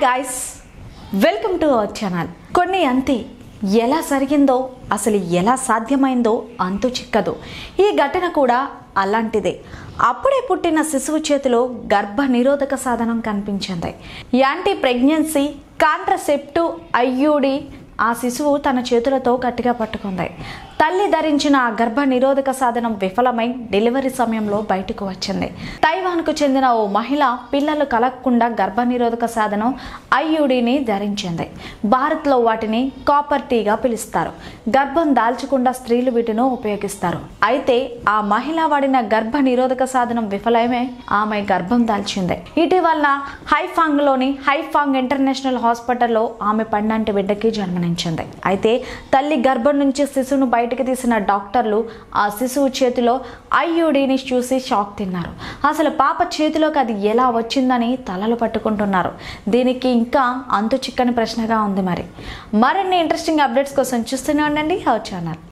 guys welcome to our channel కొన్ని అంతే ఎలా జరిగిందో అసలు ఎలా సాధ్యమైందో అంతు చిక్కదు ఈ ఘటన కూడా అలాంటిదే అప్పుడే పుట్టిన శిశువు చేతిలో గర్భ నిరోధక సాధనం కనిపించింది యాంటీ ప్రెగ్నెన్సీ కాంట్రసెప్టివ్ ఐయుడి ఆ శిశువు తన చేతులతో గట్టిగా పట్టుకుంది తల్లి ధరించిన ఆ గర్భ నిరోధక సాధనం విఫలమై డెలివరీ సమయంలో బయటకు వచ్చింది తైవాన్కు చెందిన ఓ మహిళ పిల్లలు కలగకుండా గర్భ నిరోధక సాధనం ఐయుడిని ధరించింది భారత్లో వాటిని కాపర్ టీగా పిలుస్తారు గర్భం దాల్చకుండా స్త్రీలు వీటిని ఉపయోగిస్తారు అయితే ఆ మహిళ వాడిన గర్భ నిరోధక సాధనం విఫలమే ఆమె గర్భం దాల్చింది ఇటీవల హైఫాంగ్లోని హైఫాంగ్ ఇంటర్నేషనల్ హాస్పిటల్లో ఆమె పన్నంటి బిడ్డకి జన్మనించింది అయితే తల్లి గర్భం నుంచి శిశువును బయటకు తీసిన డాక్టర్లు ఆ శిశువు చేతిలో ఐయుడిని చూసి షాక్ తిన్నారు అసలు పాప చేతిలోకి అది ఎలా వచ్చిందని తలలు పట్టుకుంటున్నారు దీనికి ఇంకా అంతు చిక్కని ప్రశ్నగా ఉంది మరి మరిన్ని ఇంట్రెస్టింగ్ అప్డేట్స్ కోసం చూస్తూనే ఉండండి హౌ ఛానల్